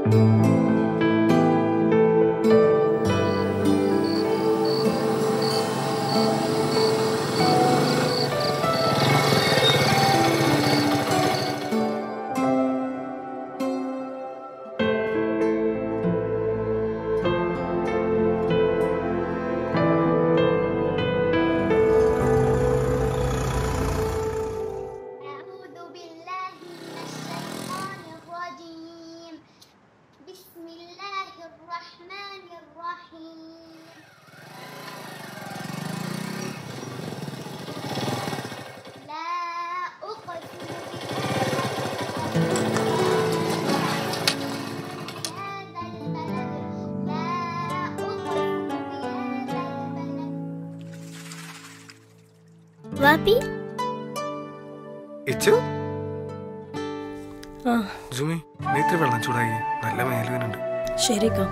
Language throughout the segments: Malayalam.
أعوذ بالله من الشيطان الرجيم بسم الله الرحمن الرحيم لا أقسم بهذا البلد لا أقسم بهذا البلد വാപ്പി ഇച്ചു ആ ജുമി നീ ഇത്തിരി വെള്ളം ചൂടായി നല്ല മേലുവിനുണ്ട് ശരിക്കാ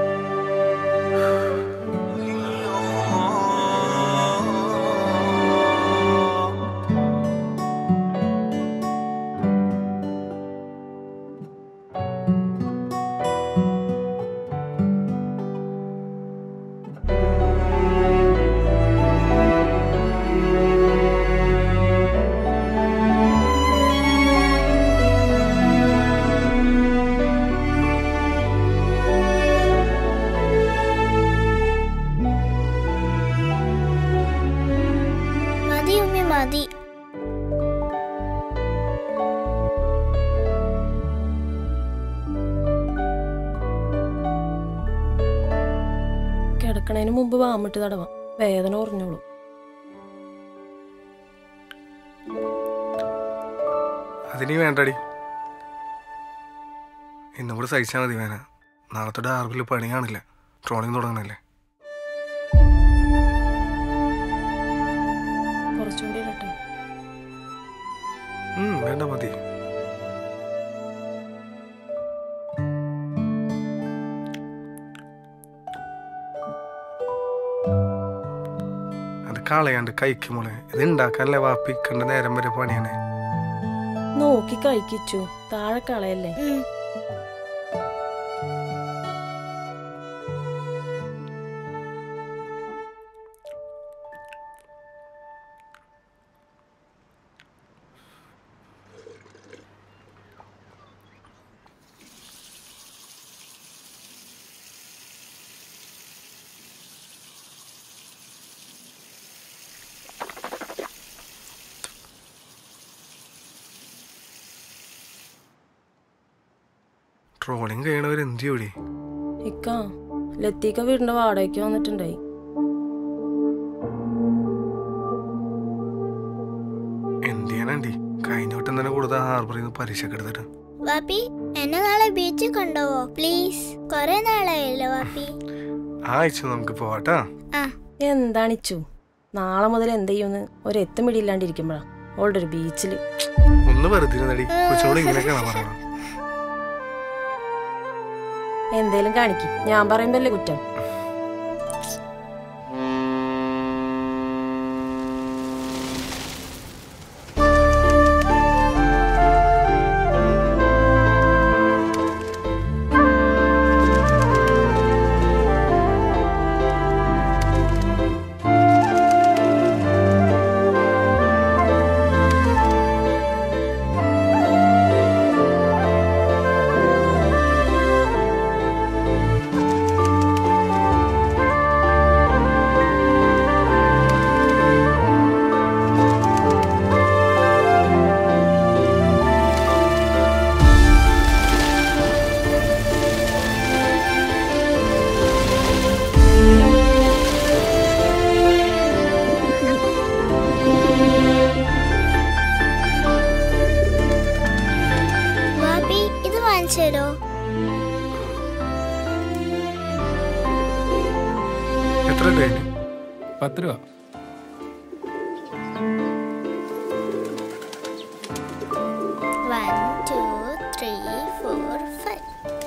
മതി ഉമ്മി മതി കിടക്കണതിന് മുമ്പ് വാമിട്ട് തടവാം വേദന ഉറഞ്ഞോളൂ അതിനി വേണ്ടടി ഇന്നും കൂടെ സഹിച്ചാൽ മതി വേന നാളത്തെ ഡാർബിൽ പണി കാണില്ല ട്രോളിങ് തുടങ്ങണല്ലേ കുറച്ചുകൂടി ഇടട്ടെ ഉം, വേണ്ട മതി അത് കളയാണ്ട് കഴിക്കും മോളെ ഇത് ഉണ്ടാക്കാനല്ലേ വാപ്പി കണ്ട നേരം വരെ പണിയാണ് നോക്കി കഴിക്കിച്ചു താഴെ കളയല്ലേ ട്രോളിങ് കഴിയണവർ എന്ത് ചെയ്യൂടി ഇക്ക ലത്തീക്ക വീടിന്റെ വാടകയ്ക്ക് വന്നിട്ടുണ്ടായി എന്ത് ചെയ്യാനാണ്ടി കഴിഞ്ഞ വട്ടം തന്നെ കൂടുതൽ ഹാർബറിൽ നിന്ന് പരീക്ഷ എടുത്തിട്ട് വാപ്പി എന്നെ നാളെ ബീച്ചിൽ കൊണ്ടുപോവോ പ്ലീസ് കൊറേ നാളായല്ലോ വാപ്പി ആ ആഴ്ച നമുക്ക് പോവാട്ടാ ആ എന്താണിച്ചു നാളെ മുതൽ എന്ത് ചെയ്യുമെന്ന് ഒരു എത്തും പിടിയില്ലാണ്ടിരിക്കുമ്പോഴാ ഓളുടെ ഒരു ബീച്ചിൽ ഒന്ന് വെറുതെ ഇരുന്നടി കൊച്ചിനോട് ഇങ്ങനെയൊക്കെയാണ് പറയണം എന്തേലും കാണിക്കും ഞാൻ പറയുമ്പല്ലേ കുറ്റം വാപ്പി ഇത് വാങ്ങിച്ചു തരോ എത്ര ഡേറ്റ് പത്ത് രൂപ one two three four five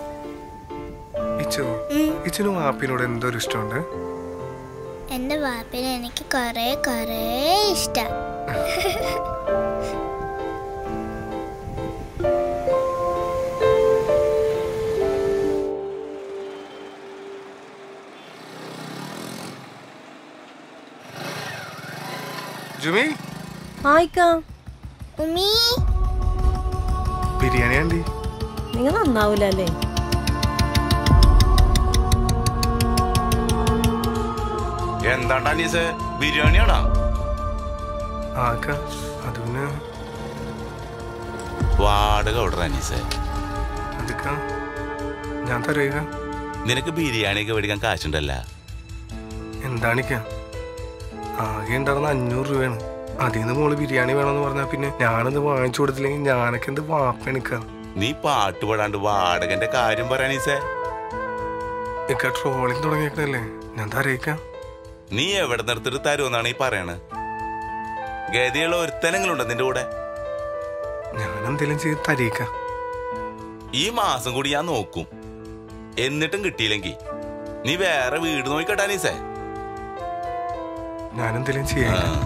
ഇച്ചു ഇച്ചിന് വാപ്പിനോട് എന്തോ ഒരു ഇഷ്ടമുണ്ട് എന്റെ വാപ്പിനെ എനിക്ക് കൊറേ കൊറേ ഇഷ്ടം ജുമി ആയിക്കാ ഉമ്മീ ബിരിയാണി ആണ്ടി നിങ്ങൾ നന്നാവൂല അല്ലേ എന്താണ്ടാ അനീസേ ബിരിയാണിയാണോ ആക്ക അത് പിന്നെ വാടക ഓർഡർ അനീസേ അതൊക്കെ ഞാൻ തരുക നിനക്ക് ബിരിയാണിയൊക്കെ മേടിക്കാൻ കാശുണ്ടല്ല എന്താണിക്ക ആകെ ഉണ്ടായിരുന്ന അഞ്ഞൂറ് രൂപയാണ് അതിൽ നിന്ന് മോള് ബിരിയാണി വേണമെന്ന് പറഞ്ഞാൽ പിന്നെ ഞാനത് വാങ്ങിച്ചു കൊടുത്തില്ലെങ്കിൽ ഞാനൊക്കെ എന്ത് വാപ്പണിക്ക നീ പാട്ട് പാടാണ്ട് വാടകന്റെ കാര്യം പറ അനീസേ ഇക്ക ട്രോളിങ് തുടങ്ങിയേക്കണല്ലേ ഞാൻ തരയിക്കാം നീ എവിടെ നിർത്തിട്ട് തരുമെന്നാണ് ഈ പറയണത് ഗതിയുള്ള ഒരുത്തനെങ്കിലുണ്ടോ നിന്റെ കൂടെ ഞാൻ എന്തെങ്കിലും ചെയ്ത് തരയിക്കാം ഈ മാസം കൂടി ഞാൻ നോക്കും എന്നിട്ടും കിട്ടിയില്ലെങ്കിൽ നീ വേറെ വീട് നോക്കിക്കട്ടെ അനീസേ ഞാൻ എന്തെങ്കിലും ആ. ചെയ്യാം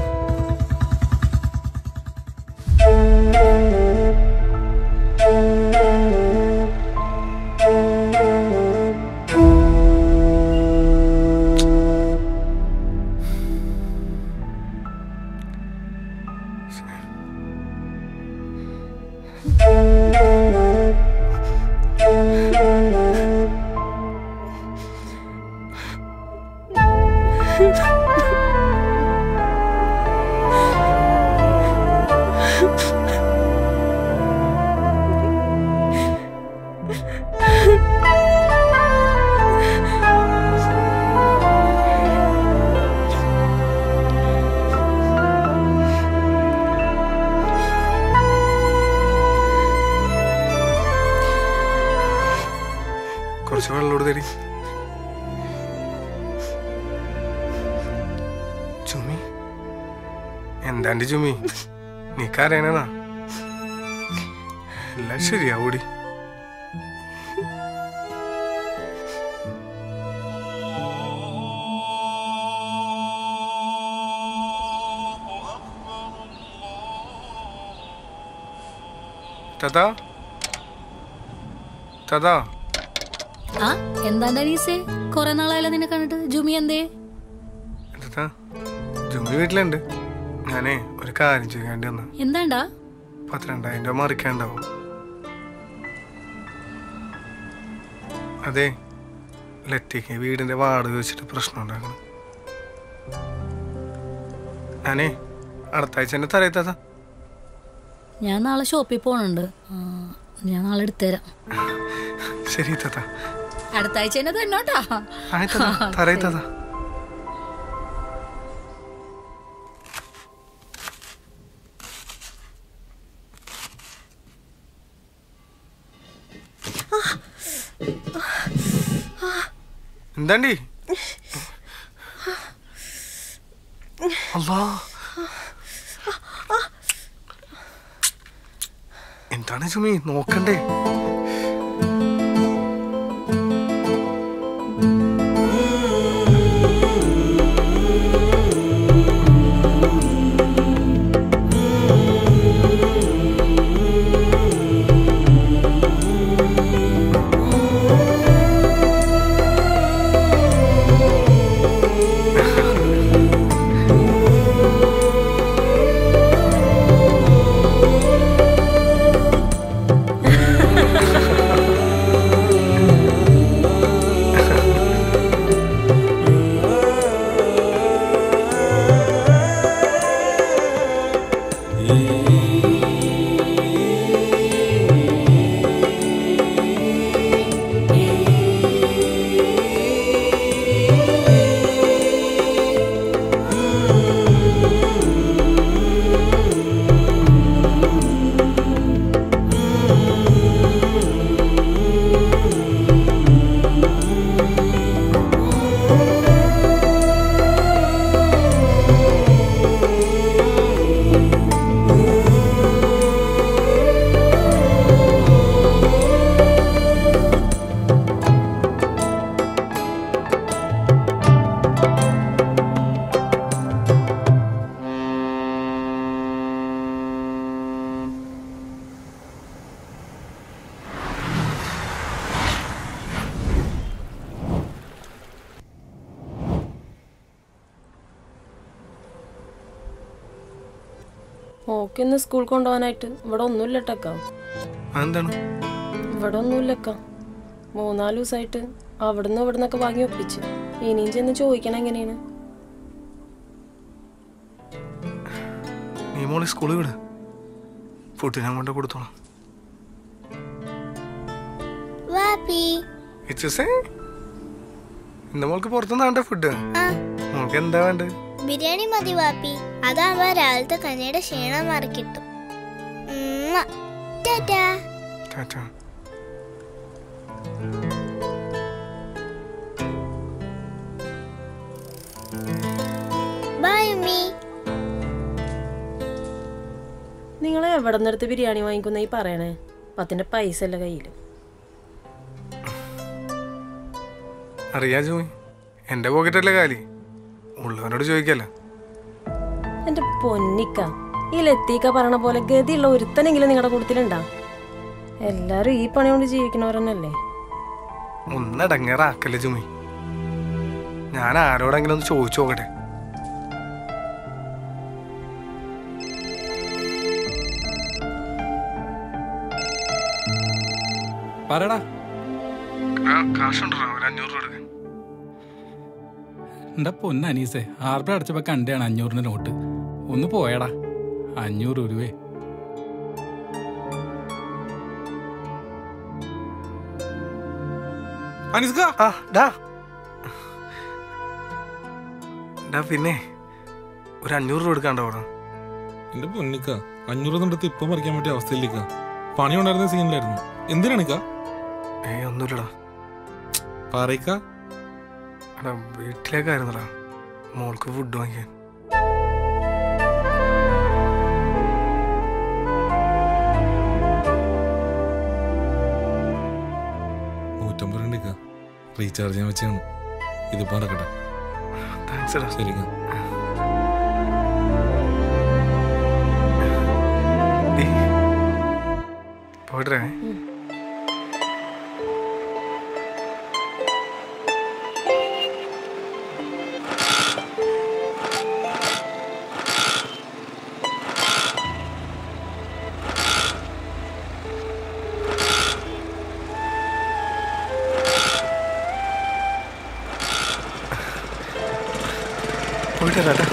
കുറച്ച് വെള്ളോട് തരി ചുമി എന്താണ്ട് ചുമി നീ കരയണതാ എല്ലാം ശരിയാവൂടി തഥാ തഥാ ആ എന്താണ്ട് അനീസേ കൊറേ നാളായല്ലോ നിന്നെ കണ്ടിട്ട് ജുമി എന്തേ എന്താ ജുമ്മി വീട്ടിലുണ്ട് ഞാനേ ഒരു കാര്യം ചെയ്യാണ്ടി വന്ന എന്താണ്ടാ പന്ത്രണ്ടായിരം രൂപ മറിക്കാണ്ടാവും അതെ ലറ്റിക്ക് വീടിന്റെ വാടക വെച്ചിട്ട് പ്രശ്നം ഉണ്ടാക്കണം ഞാനേ അടുത്ത ആഴ്ച എന്നെ തറയത്താ ഞാൻ നാളെ ഷോപ്പിൽ പോണുണ്ട് ആ, ഞാൻ നാളെ എടുത്തുതരാം ശരി താത്ത അടുത്ത ആഴ്ച തന്നെ തന്നോട്ടാ ആയിത്താ തറയത്താ എന്താണ്ടി അല്ലാ എന്താണ് ചുമി നോക്കണ്ടേ ഓക്കെ ഇന്ന് സ്കൂൾ കൊണ്ടുപോകാനായിട്ട് ഇവിടെ ഒന്നുമില്ല ടക്ക അതെന്താണ് ഇവിടെ ഒന്നുമില്ലക്ക മൂന്നാല് ദിവസമായിട്ട് അവിടുന്ന് ഇവിടുന്നൊക്കെ വാങ്ങി ഒപ്പിച്ച് ഇനിയും ചെന്ന് ചോദിക്കണം എങ്ങനെയാണ് നീ മോളെ സ്കൂളിൽ വിട് ഫുഡ് ഞാൻ കൊണ്ട് കൊടുത്തോളാം വാപ്പി ഇച്ചസേ ഇന്ന് മോൾക്ക് പുറത്തുനിന്ന് വേണ്ട ഫുഡ് ആ മോൾക്ക് എന്താ വേണ്ടത് ബിരിയാണി മതി വാപ്പി അതാകുമ്പോ രാവിലത്തെ കഞ്ഞിയുടെ ക്ഷീണം മാറി കിട്ടും ഉമ്മ. ടാറ്റാ ടാറ്റാ ബൈ ഉമ്മി നിങ്ങൾ എവിടെ നിന്നെടുത്ത് ബിരിയാണി വാങ്ങിക്കുന്ന ഈ പറയണേ പത്തിന്റെ പൈസ അല്ല കയ്യിൽ അറിയാ ജോയി എന്റെ പോക്കറ്റല്ലേ കാലി ഉള്ളവനോട് ചോദിക്കല്ല എന്റെ പൊന്നിക്ക ഈ ലത്തീക്ക പറയണ പോലെ ഗതിയുള്ള ഒരുത്തനെങ്കിലും നിങ്ങളുടെ കൂട്ടത്തിലുണ്ടാ എല്ലാരും ഈ പണി കൊണ്ട് ജീവിക്കണവരെന്നല്ലേ ഒന്നടങ്ങേറാക്കല്ലേ ജുമി ഞാൻ ആരോടെങ്കിലും ഒന്ന് ചോദിച്ചു നോക്കട്ടെ പറയടാ കാശുണ്ടോ ഒരു അഞ്ഞൂറ് രൂപ എടുക്കാൻ എന്റെ പൊന്ന അനീസെ ആർബർ അടച്ചപ്പോ കണ്ടാണ് അഞ്ഞൂറിന്റെ നോട്ട് ഒന്ന് പോയടാ അഞ്ഞൂറ് രൂപയെ അനിസ്ക ആ ഡാ ഡാ പിന്നെ ഒരു അഞ്ഞൂറ് രൂപ എടുക്കാണ്ടോ അവിടെ എന്റെ പൊന്നിക്ക അഞ്ഞൂറൊന്നും എടുത്ത് ഇപ്പം പറിക്കാൻ പറ്റിയ അവസ്ഥയിലേക്ക പണി ഉണ്ടായിരുന്ന സീനിലായിരുന്നു എന്തിനാണിക്ക ഏയ് ഒന്നുമില്ലടാ പറയിക്ക എടാ വീട്ടിലേക്കായിരുന്നടാ മോൾക്ക് ഫുഡ് വാങ്ങിക്കാൻ നൂറ്റമ്പത് രണ്ടിക്ക റീചാർജ് ചെയ്യാൻ വെച്ചാണ് ഇതിപ്പോ നടക്കട്ടെ താങ്ക്സ് എടാ ശരിക്ക ഡീ, പോയിട്ടേ പോയിട്ട് വരാട്ടാ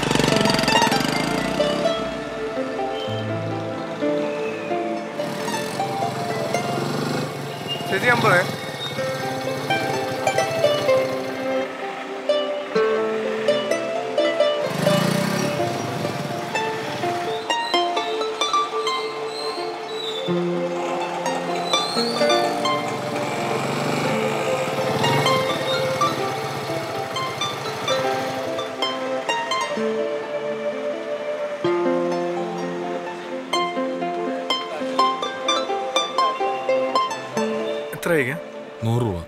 ശരി അമ്പത് എത്ര കഴിക്കാം നൂറ് രൂപ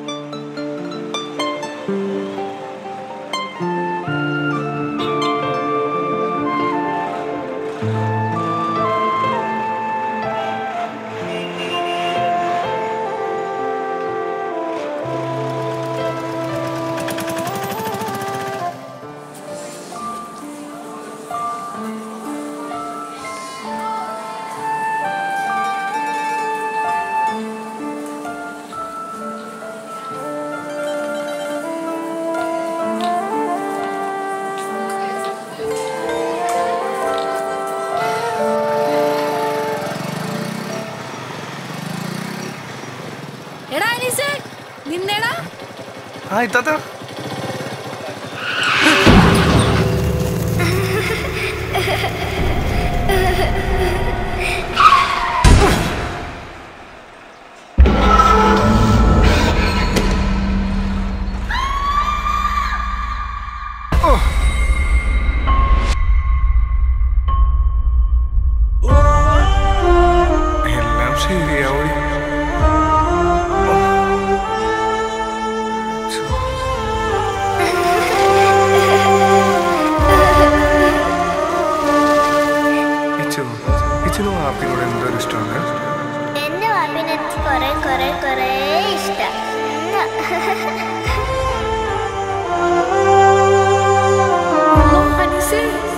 എടാ അനീസേ നിന്നേടാ ആ ഇത്താത്ത എല്ലാം ശരിയാവും ഇച്ചു ഇച്ചിന് വാപ്പിനോട് എന്തൊരു ഇഷ്ടമാണ് എന്റെ വാപ്പിനെ എനിക്ക് കൊറേ കൊറേ കൊറേ ഇഷ്ടം അനീസേ